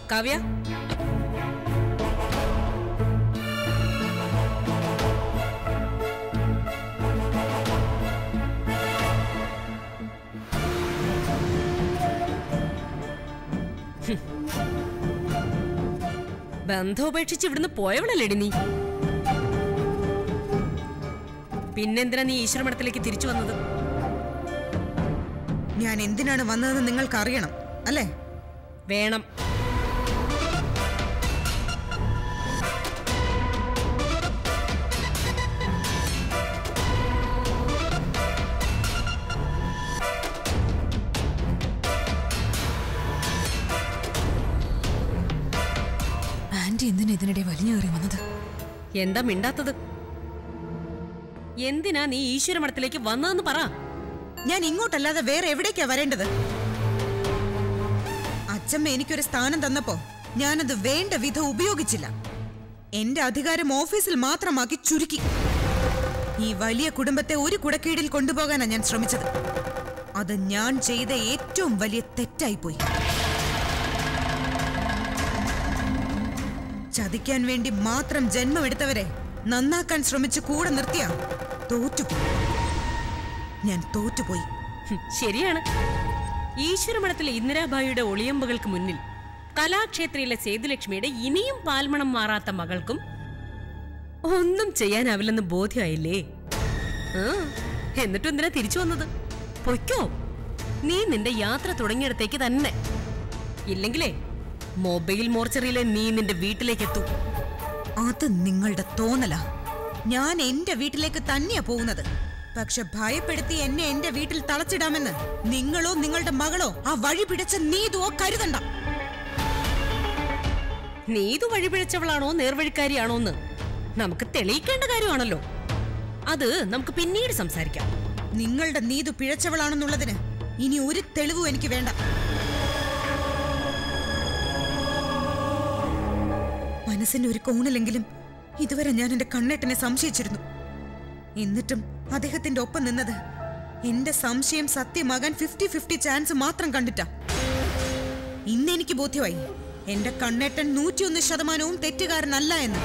കാവ്യ ഹും. ബന്ധം ഉപേക്ഷിച്ച് ഇവിടുന്ന് പോയവളല്ലേടി നീ പിന്നെന്തിനാ നീ ഈശ്വരമഠത്തിലേക്ക് തിരിച്ചു വന്നത് ഞാൻ എന്തിനാണ് വന്നതെന്ന് നിങ്ങൾക്ക് അറിയണം അല്ലേ വേണം ആന്റി എന്തിനാ ഇതിനിടെ വലിഞ്ഞു കയറി വന്നത് എന്താ മിണ്ടാത്തത് എന്തിനാ നീ ഈശ്വരമഠത്തിലേക്ക് വന്നതെന്ന് പറ ഞാൻ ഇങ്ങോട്ടല്ലാതെ വേറെ എവിടേക്കാ വരേണ്ടത് അച്ഛമ്മ എനിക്കൊരു സ്ഥാനം തന്നപ്പോ ഞാനത് വേണ്ട വിധം ഉപയോഗിച്ചില്ല എന്റെ അധികാരം ഓഫീസിൽ മാത്രമാക്കി ചുരുക്കി ഈ വലിയ കുടുംബത്തെ ഒരു കുടക്കീഴിൽ കൊണ്ടുപോകാനാ ഞാൻ ശ്രമിച്ചത് അത് ഞാൻ ചെയ്ത ഏറ്റവും വലിയ തെറ്റായിപ്പോയി ചതിക്കാൻ വേണ്ടി മാത്രം ജന്മമെടുത്തവരെ നന്നാക്കാൻ ശ്രമിച്ച് കൂടെ നിർത്തിയ തോറ്റുപോയി ഞാൻ തോറ്റുപോയി ഹും, ശരിയാണ് ഈശ്വരമഠത്തിലെ ഇന്ദിരാബായിയുടെ ഒളിയമ്പുകൾക്ക് മുന്നിൽ കലാക്ഷേത്രയിലെ സേതുലക്ഷ്മിയുടെ ഇനിയും പാൽമണം മാറാത്ത മകൾക്കും ഒന്നും ചെയ്യാനാവില്ലെന്ന് ബോധ്യമായില്ലേ ആ, എന്നിട്ടും എന്തിനാ തിരിച്ചു വന്നത് പൊയ്ക്കോ നീ നിന്റെ യാത്ര തുടങ്ങിയിടത്തേക്ക് തന്നെ ഇല്ലെങ്കിലേ മൊബൈൽ മോർച്ചറിയിലെ നീ നിന്റെ വീട്ടിലേക്ക് എത്തൂ അത് നിങ്ങളുടെ തോന്നലാ ഞാൻ എന്റെ വീട്ടിലേക്ക് തന്നെയാ പോകുന്നത് പക്ഷെ ഭയപ്പെടുത്തി എന്നെ എന്റെ വീട്ടിൽ തളച്ചിടാമെന്ന് നിങ്ങളോ നിങ്ങളുടെ മകളോ ആ വഴി പിടിച്ച നീതുവോ കരുതണ്ട നീതു വഴിപിഴച്ചവളാണോ നേർവഴിക്കാരിയാണോന്ന് നമുക്ക് തെളിയിക്കേണ്ട കാര്യമാണല്ലോ അത് നമുക്ക് പിന്നീട് സംസാരിക്കാം നിങ്ങളുടെ നീതു പിഴച്ചവളാണെന്നുള്ളതിന് ഇനി ഒരു തെളിവും എനിക്ക് വേണ്ട മനസ്സിന്റെ ഒരു കോണിലെങ്കിലും ഇതുവരെ ഞാൻ എന്റെ കണ്ണേട്ടനെ സംശയിച്ചിരുന്നു എന്നിട്ടും അദ്ദേഹത്തിന്റെ ഒപ്പം നിന്നത് എന്റെ സംശയം സത്യമാകാൻ ഫിഫ്റ്റി ഫിഫ്റ്റി ചാൻസ് മാത്രം കണ്ടിട്ടാ ഇന്ന് എനിക്ക് ബോധ്യമായി എന്റെ കണ്ണേട്ടൻ നൂറ്റിയൊന്ന് ശതമാനവും തെറ്റുകാരനല്ല എന്ന്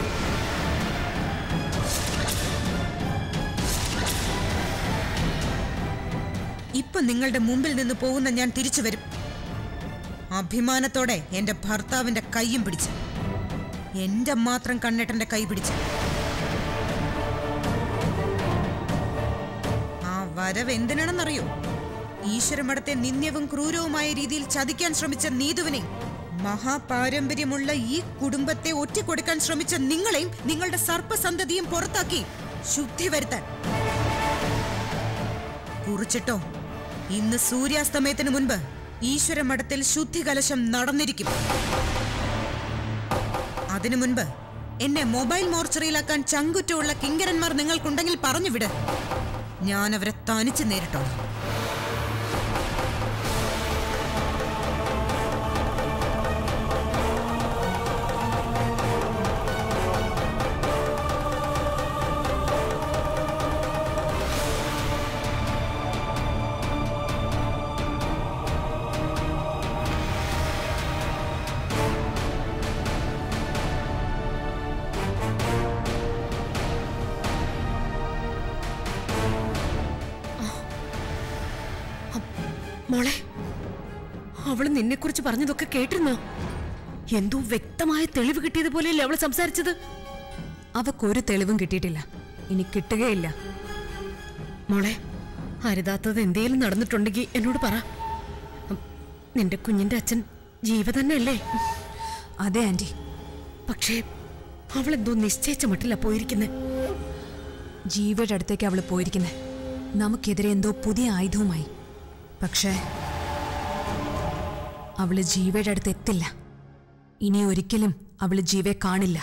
ഇപ്പൊ നിങ്ങളുടെ മുമ്പിൽ നിന്ന് പോകുന്ന ഞാൻ തിരിച്ചു വരും അഭിമാനത്തോടെ എന്റെ ഭർത്താവിന്റെ കൈയും പിടിച്ച് എന്റെ മാത്രം കണ്ണേട്ടന്റെ കൈ പിടിച്ച് ആ വരവ് എന്തിനാണെന്നറിയോ ഈശ്വരമഠത്തെ നിന്ദ്യവും ക്രൂരവുമായ രീതിയിൽ ചതിക്കാൻ ശ്രമിച്ച നീതുവിനെ മഹാപാരമ്പര്യമുള്ള ഈ കുടുംബത്തെ ഒറ്റിക്കൊടുക്കാൻ ശ്രമിച്ച നിങ്ങളെയും നിങ്ങളുടെ സർപ്പസന്തതിയും പുറത്താക്കി ശുദ്ധി വരുത്താൻ കുറിച്ചിട്ടോ ഇന്ന് സൂര്യാസ്തമയത്തിന് മുൻപ് ഈശ്വരമഠത്തിൽ ശുദ്ധികലശം നടന്നിരിക്കും അതിനു മുൻപ് എന്നെ മൊബൈൽ മോർച്ചറിയിലാക്കാൻ ചങ്കുറ്റുള്ള കിങ്കരന്മാർ നിങ്ങൾക്കുണ്ടെങ്കിൽ പറഞ്ഞു വിട് ഞാൻ അവരെ തനിച്ച് നേരിട്ടോളാം മോളെ അവള് നിന്നെ കുറിച്ച് പറഞ്ഞതൊക്കെ കേട്ടിരുന്നോ എന്തോ വ്യക്തമായ തെളിവ് കിട്ടിയതുപോലെയല്ലേ അവള് സംസാരിച്ചത് അവക്കൊരു തെളിവും കിട്ടിയിട്ടില്ല ഇനി കിട്ടുകയില്ല മോളെ അരുതാത്തത് എന്തേലും നടന്നിട്ടുണ്ടെങ്കിൽ എന്നോട് പറ ഉം, നിന്റെ കുഞ്ഞിന്റെ അച്ഛൻ ജീവ തന്നെയല്ലേ അതെ ആന്റി പക്ഷേ അവളെന്തോ നിശ്ചയിച്ച മട്ടില്ല പോയിരിക്കുന്നെ ജീവയുടെ അടുത്തേക്ക് അവള് പോയിരിക്കുന്നത് നമുക്കെതിരെ എന്തോ പുതിയ ആയുധവുമായി പക്ഷേ അവള് ജീവയുടെ അടുത്ത് എത്തില്ല ഇനി ഒരിക്കലും അവള് ജീവയെ കാണില്ല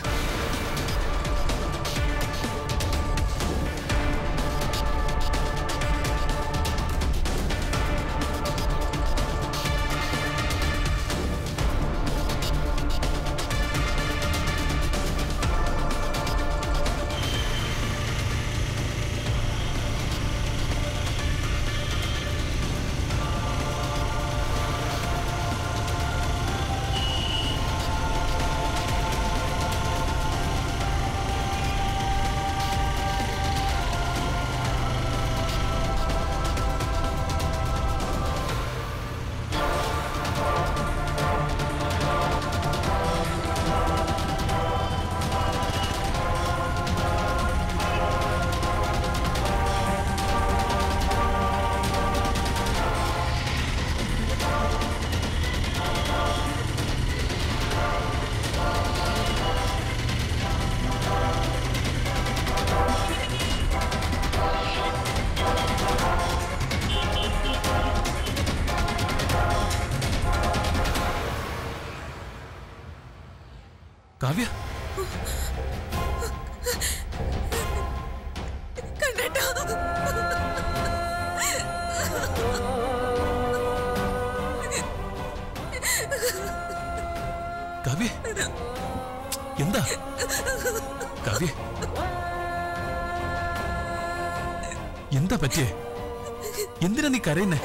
എന്താ പറ്റിയേ എന്തിനാ നീ കരയുന്നേ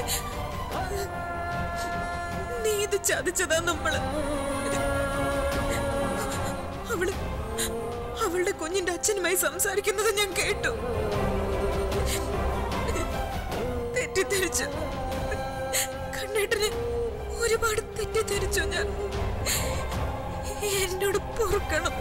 നീ ഇത് ചതിച്ചതാ നമ്മള് അവള് അവളുടെ കുഞ്ഞിന്റെ അച്ഛനുമായി സംസാരിക്കുന്നത് ഞാൻ കേട്ടു തെറ്റിദ്ധരിച്ചു കണ്ണേട്ടന് ഒരുപാട് തെറ്റിദ്ധരിച്ചു ഞാൻ എന്നോട് പൊറുക്കണം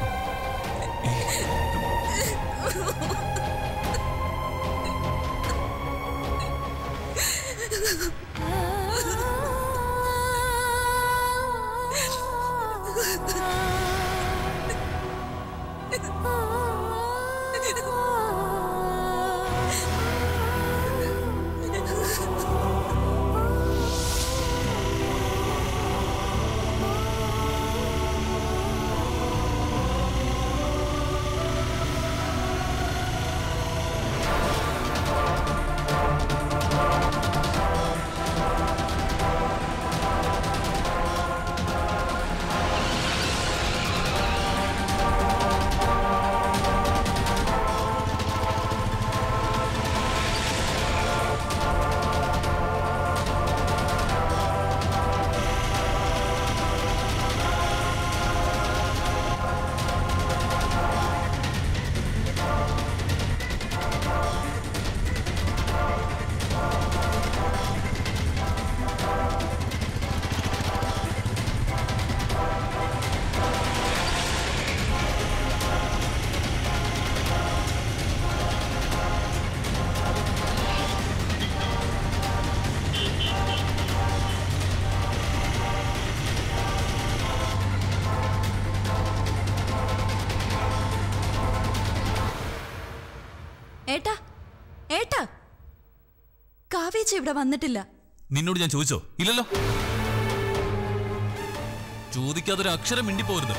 ഏട്ടാ ഏട്ടാ കാവേച്ച ഇവിടെ വന്നിട്ടില്ല നിന്നോട് ഞാൻ ചോദിച്ചോ ഇല്ലല്ലോ ചോദിക്കാതൊരു അക്ഷരം മിണ്ടിപ്പോരുത്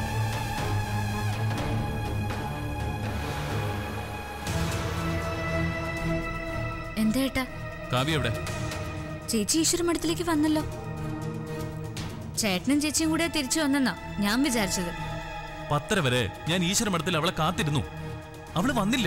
എന്താ ഏട്ടാ കാവ്യ എവിടെ ചേച്ചി ഈശ്വര മഠത്തിലേക്ക് വന്നല്ലോ ചേട്ടനും ചേച്ചിയും കൂടെ തിരിച്ചു വന്നെന്നാ ഞാൻ വിചാരിച്ചത് പത്തര വരെ ഞാൻ ഈശ്വര മഠത്തിൽ അവളെ കാത്തിരുന്നു അവള് വന്നില്ല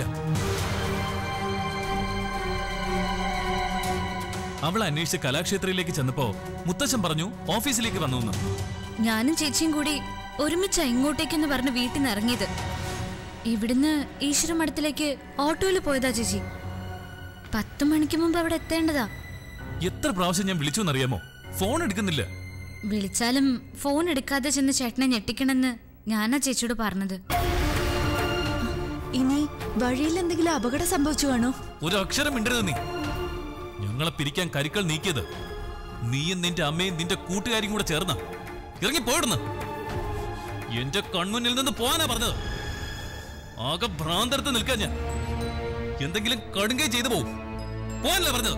അവൾ അന്വേഷിച്ച് കലാക്ഷേത്രയിലേക്ക് ചെന്നപ്പോ മുത്തച്ഛൻ പറഞ്ഞു ഓഫീസിലേക്ക് വന്നു എന്ന് ഞാനും ചേച്ചിയും കൂടി ഒരുമിച്ചാ ഇങ്ങോട്ടേക്കെന്ന് പറഞ്ഞ് വീട്ടിൽ നിന്ന് ഇറങ്ങിയത് ഇവിടുന്ന് ഈശ്വര മഠത്തിലേക്ക് ഓട്ടോയിൽ പോയതാ ചേച്ചി പത്ത് മണിക്ക് മുമ്പ് അവിടെ എത്തേണ്ടതാ എത്ര പ്രാവശ്യം ഞാൻ വിളിച്ചു എന്നറിയാമോ ഫോൺ എടുക്കുന്നില്ല വിളിച്ചാലും ഫോൺ എടുക്കാതെ ചെന്ന് ചേട്ടനെ ഞെട്ടിക്കണമെന്ന് ഞാനാ ചേച്ചിയോട് പറഞ്ഞത് ഇനി വഴിയിൽ എന്തെങ്കിലും അപകടം സംഭവിച്ചു കാണോ ഒരു അക്ഷരം മിണ്ടരുത് നീ ഞങ്ങളെ പിരിക്കാൻ കരുക്കൾ നീക്കിയത് നീയും നിന്റെ അമ്മയും നിന്റെ കൂട്ടുകാരിയും കൂടെ ചേർന്ന ഇറങ്ങി പോയിടുന്നു എന്റെ കൺമുന്നിൽ നിന്ന് പോവാനാ പറഞ്ഞത് ആകെ ഭ്രാന്തരത്ത് നിൽക്കാൻ ഞാൻ എന്തെങ്കിലും കടുങ്കൈ ചെയ്തു പോവും പോവാനല്ല പറഞ്ഞത്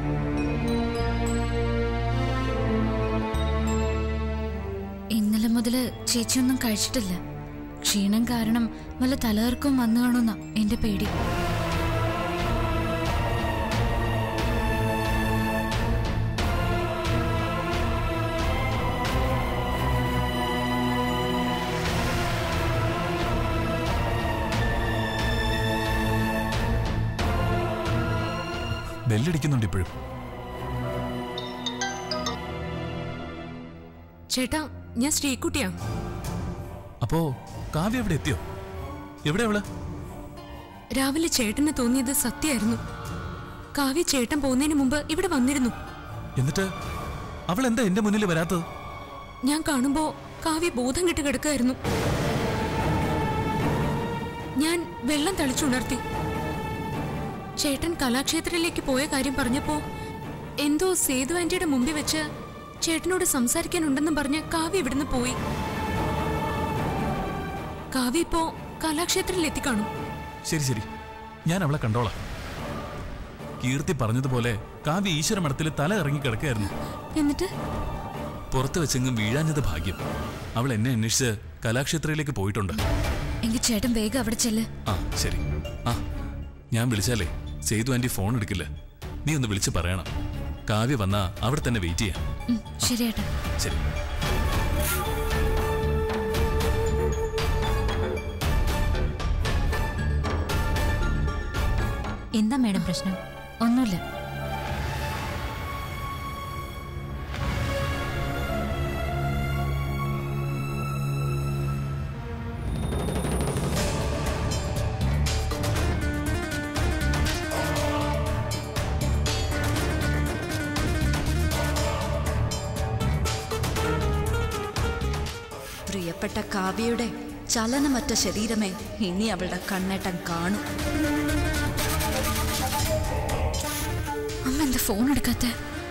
ഇന്നലെ മുതല് ചേച്ചിയൊന്നും കഴിച്ചിട്ടില്ല ക്ഷീണം കാരണം വല്ല തലകർക്കും വന്നു കാണുന്ന എന്റെ പേടി ബെല്ലടിക്കുന്നുണ്ട് ഇപ്പോഴും ചേട്ടാ ഞാൻ ശ്രീകുട്ടിയാ അപ്പോ കാവ്യ എവിടെ എത്തിയോ എവിടെ അവള് രാവിലെ ചേട്ടന് തോന്നിയത് സത്യമായിരുന്നു കാവ്യ ചേട്ടൻ പോകുന്നതിന് മുമ്പ് ഇവിടെ വന്നിരുന്നു എന്നിട്ട് അവൾ എന്താ എന്റെ മുന്നിൽ വരാത്തത് ഞാൻ കാണുമ്പോ കാവ്യ ബോധം കെട്ട് കിടക്കായിരുന്നു ഞാൻ വെള്ളം തളിച്ചുണർത്തി ചേട്ടൻ കലാക്ഷേത്രത്തിലേക്ക് പോയ കാര്യം പറഞ്ഞപ്പോ എന്തോ സേതു ആന്റിയുടെ മുമ്പിൽ വെച്ച് ചേട്ടനോട് സംസാരിക്കാനുണ്ടെന്നും പറഞ്ഞ് കാവ്യ ഇവിടുന്ന് പോയി കാവ്യ ഇപ്പോ കലാക്ഷേത്രത്തിൽ എത്തിക്കാണും ശരി ശരി ഞാൻ അവളെ കണ്ടോളാം കീർത്തി പറഞ്ഞതുപോലെ കാവ്യ ഈശ്വര മഠത്തിൽ തല ഇറങ്ങി കിടക്കുകയായിരുന്നു എന്നിട്ട് പുറത്ത് വെച്ചെങ്ങും വീഴാഞ്ഞത് ഭാഗ്യം അവൾ എന്നെ അന്വേഷിച്ച് കലാക്ഷേത്രയിലേക്ക് പോയിട്ടുണ്ട് എങ്കിൽ ചേട്ടൻ വേഗം അവിടെ ചെല്ല് ആ ശരി ആ ഞാൻ വിളിച്ചാലേ സേതു ആന്റി ഫോൺ എടുക്കില്ല നീ ഒന്ന് വിളിച്ച് പറയണം കാവ്യ വന്നാ അവിടെ തന്നെ വെയിറ്റ് ചെയ്യാം ഉം, ശരി ഏട്ടാ ശരി എന്താ മേഡം പ്രശ്നം ഒന്നുമില്ല പ്രിയപ്പെട്ട കാവ്യയുടെ ചലനമറ്റ ശരീരമേ ഇനി അവളുടെ കണ്ണേട്ടൻ കാണും അമ്മ എന്താ ഫോൺ എടുക്കാത്ത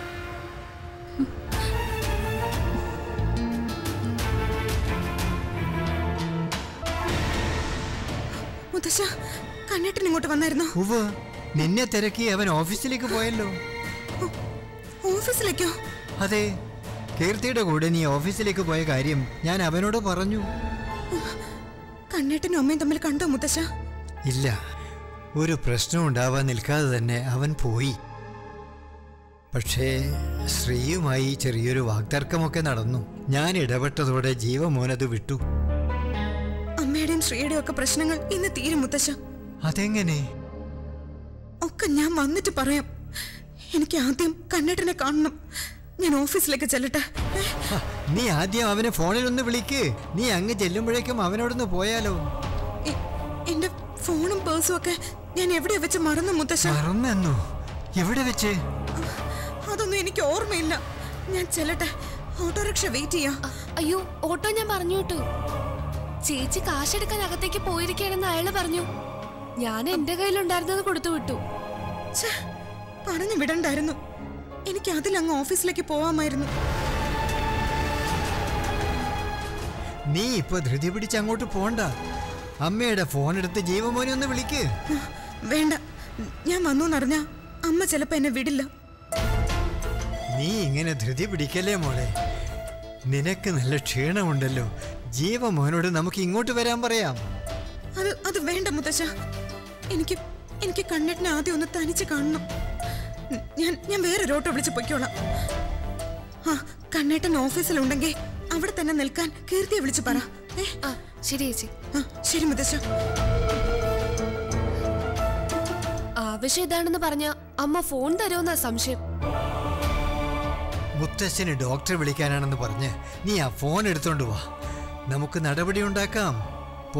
മുത്തശ്ശ കണ്ണേട്ടൻ ഇങ്ങോട്ട് വന്നായിരുന്നോ ഉവ്വ് നിന്നെ തിരക്കി അവൻ ഓഫീസിലേക്ക് പോയല്ലോ ഓഫീസിലേക്കോ അതെ കീർത്തിയുടെ കൂടെ നീ ഓഫീസിലേക്ക് പോയ കാര്യം ഞാൻ അവനോട് പറഞ്ഞു കണ്ണേട്ടനും അമ്മയും തമ്മിൽ കണ്ടോ മുത്തശ്ശ ഇല്ല ഒരു പ്രശ്നം ഉണ്ടാവാൻ നിൽക്കാതെ തന്നെ അവൻ പോയി പക്ഷേ ശ്രീയുമായി ചെറിയൊരു വാക്തർക്കമൊക്കെ നടന്നു ഞാൻ ഇടപെട്ടതോടെ ജീവമോനത് വിട്ടു അമ്മയുടെയും ശ്രീയുടെയും ഒക്കെ പ്രശ്നങ്ങൾ ഇന്ന് തീരും മുത്തശ്ശ അതെങ്ങനെ ഒക്കെ ഞാൻ വന്നിട്ട് പറയാം എനിക്ക് ആദ്യം കണ്ണേട്ടനെ കാണണം ഞാൻ ഓഫീസിലേക്ക് ചെല്ലട്ടെ ഏ, ഹ, നീ ആദ്യം അവനെ ഫോണിൽ ഒന്ന് വിളിക്ക് നീ അങ്ങ് ചെല്ലുമ്പോഴേക്കും അവനോടൊന്ന് പോയാലോ എ- എന്റെ ഫോണും പേഴ്സും ഒക്കെ ഞാൻ എവിടെ വെച്ച് മറന്നു മുത്തശ്ശ മറന്നെന്നോ എവിടെ വെച്ച് അതൊന്നും എനിക്ക് ഓർമ്മയില്ല ഞാൻ ചെല്ലട്ടെ ഓട്ടോറിക്ഷ വെയിറ്റ് ചെയ്യാം അയ്യോ ഓട്ടോ ഞാൻ പറഞ്ഞു വിട്ടു ചേച്ചി കാശെടുക്കാൻ അകത്തേക്ക് പോയിരിക്കുകയാണെന്ന് അയാള് പറഞ്ഞു ഞാൻ എന്റെ കയ്യിലുണ്ടായിരുന്നത് കൊടുത്തു വിട്ടു ഛേ, പറഞ്ഞു വിടണ്ടായിരുന്നു എനിക്ക് അതിലങ്ങ് ഓഫീസിലേക്ക് പോവാമായിരുന്നു നീ ഇപ്പൊ ധൃതി പിടിച്ച് അങ്ങോട്ട് പോണ്ട അമ്മയുടെ ഫോൺ എടുത്ത് ജീവമോനെ ഒന്ന് വിളിക്ക് വേണ്ട ഞാൻ വന്നു എന്നറിഞ്ഞ അമ്മ ചിലപ്പോ എന്നെ വിടില്ല നീ ഇങ്ങനെ ധൃതി പിടിക്കല്ലേ മോളെ നിനക്ക് നല്ല ക്ഷീണമുണ്ടല്ലോ ജീവമോനോട് നമുക്ക് ഇങ്ങോട്ട് വരാൻ പറയാം അത് അത് വേണ്ട മുത്തശ്ശ എനിക്ക് എനിക്ക് കണ്ണെട്ടിനെ ആദ്യം ഒന്ന് തനിച്ച് കാണണം ഞാൻ ഞാൻ വേറെ ഓട്ടോ വിളിച്ച് പൊയ്ക്കോളാം ആ കണ്ണേട്ടൻ ഓഫീസിലുണ്ടെങ്കിൽ അവിടെ തന്നെ നിൽക്കാൻ കീർത്തിയെ വിളിച്ച് പറ ഏ ആ ശരി ചേച്ചി ആ ശരി മുത്തശ്ശ ആവശ്യം ഇതാണെന്ന് പറഞ്ഞ അമ്മ ഫോൺ തരുമെന്നാ സംശയം മുത്തശ്ശന് ഡോക്ടറെ വിളിക്കാനാണെന്ന് പറഞ്ഞ് നീ ആ ഫോൺ എടുത്തോണ്ട് വാ നമുക്ക് നടപടി ഉണ്ടാക്കാം പോ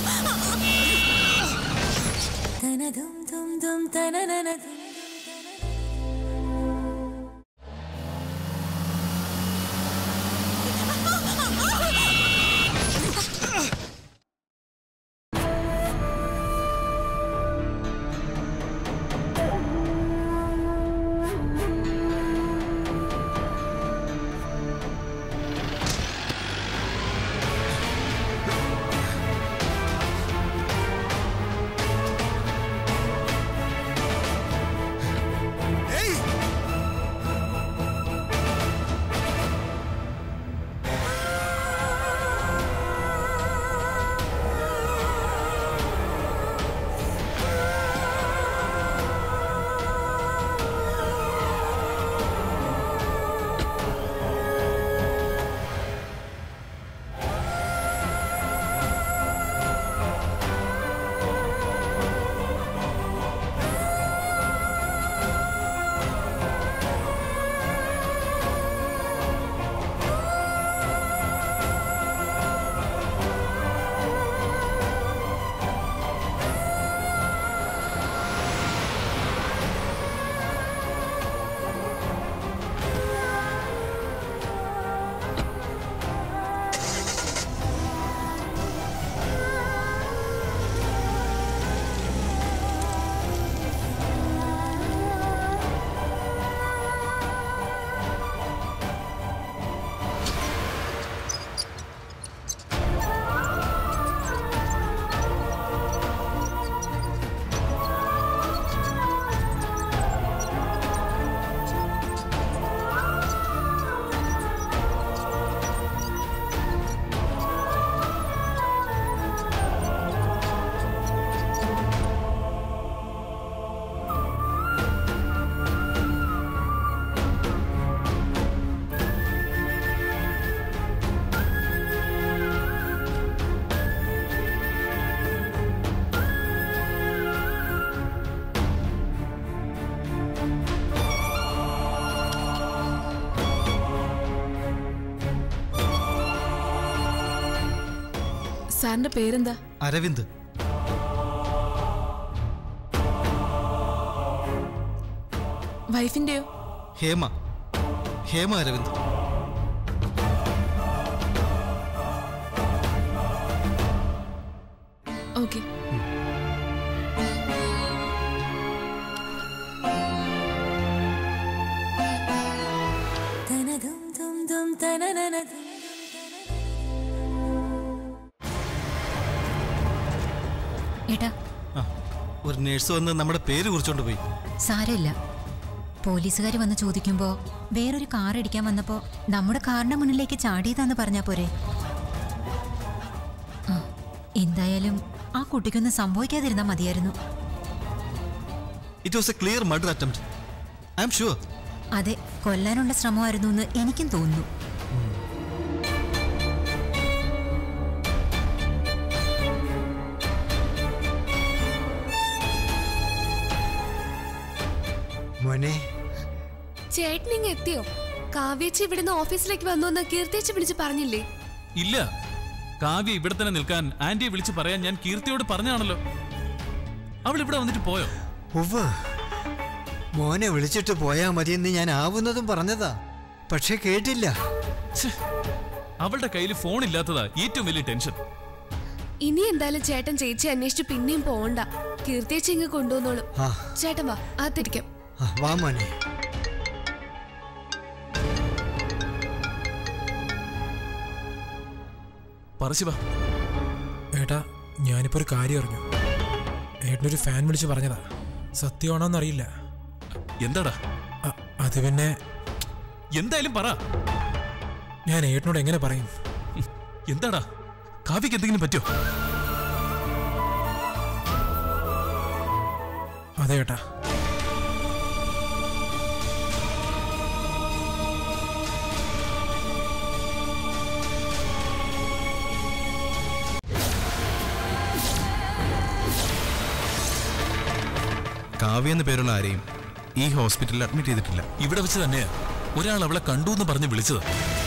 സാറിന്റെ പേരെന്താ അരവിന്ദ് വൈഫിന്റെയോ ഹേമ ഹേമ അരവിന്ദ് ഓക്കെ ഏട്ടാ ആ ഒരു നേഴ്സ് വന്ന് നമ്മുടെ പേര് കുറിച്ചോണ്ട് പോയി സാരമില്ല പോലീസുകാർ വന്ന് ചോദിക്കുമ്പോ വേറൊരു കാർ ഇടിക്കാൻ വന്നപ്പോ നമ്മുടെ കാറിന്റെ മുന്നിലേക്ക് ചാടിയതാന്ന് പറഞ്ഞാ പോരെ ആ, എന്തായാലും ആ കുട്ടിക്കൊന്നും സംഭവിക്കാതിരുന്നാ മതിയായിരുന്നു it was a clear murder attempt I'm sure അതെ കൊല്ലാനുള്ള ശ്രമമായിരുന്നു എന്ന് എനിക്കും തോന്നുന്നു മോനെ ചേട്ടൻ ഇങ്ങ് എത്തിയോ കാവ്യേച്ചി ഇവിടുന്ന് ഓഫീസിലേക്ക് വന്നു എന്ന് കീർത്തിയേച്ചി വിളിച്ച് പറഞ്ഞില്ലേ ഇല്ല കാവ്യ ഇവിടെ തന്നെ നിൽക്കാൻ ആന്റിയെ വിളിച്ച് പറയാൻ ഞാൻ കീർത്തിയോട് പറഞ്ഞാണല്ലോ അവൾ ഇവിടെ വന്നിട്ട് പോയോ ഉവ്വ് മോനെ വിളിച്ചിട്ട് പോയാ മതിയെന്ന് ഞാൻ ആവുന്നതും പറഞ്ഞതാ പക്ഷെ കേട്ടില്ല ഛെ, അവളുടെ കയ്യിൽ ഫോൺ ഇല്ലാത്തതാ ഏറ്റവും വലിയ ടെൻഷൻ ഇനി എന്തായാലും ചേട്ടൻ ചേച്ചി അന്വേഷിച്ച് പിന്നെയും പോണ്ട കീർത്തിയേച്ചി ഇങ്ങ് കൊണ്ടുവന്നോളും ആ ചേട്ടൻ വാ അകത്തിരിക്കാം ആ, വാ മോനെ പറശിവ ഏട്ടാ ഞാനിപ്പോ ഒരു കാര്യം അറിഞ്ഞു ഏട്ടനൊരു ഫാൻ വിളിച്ച് പറഞ്ഞതാ സത്യമാണോന്നറിയില്ല എന്താടാ അ- അത് പിന്നെ എന്തായാലും പറ ഞാൻ ഏട്ടനോട് എങ്ങനെ പറയും എന്താടാ കാവ്യക്ക് എന്തെങ്കിലും പറ്റോ അതെ ഏട്ടാ കാവ്യ എന്ന പേരുള്ള ആരെയും ഈ ഹോസ്പിറ്റലിൽ അഡ്മിറ്റ് ചെയ്തിട്ടില്ല ഇവിടെ വെച്ച് തന്നെയാ ഒരാൾ അവളെ കണ്ടു എന്ന് പറഞ്ഞ് വിളിച്ചത്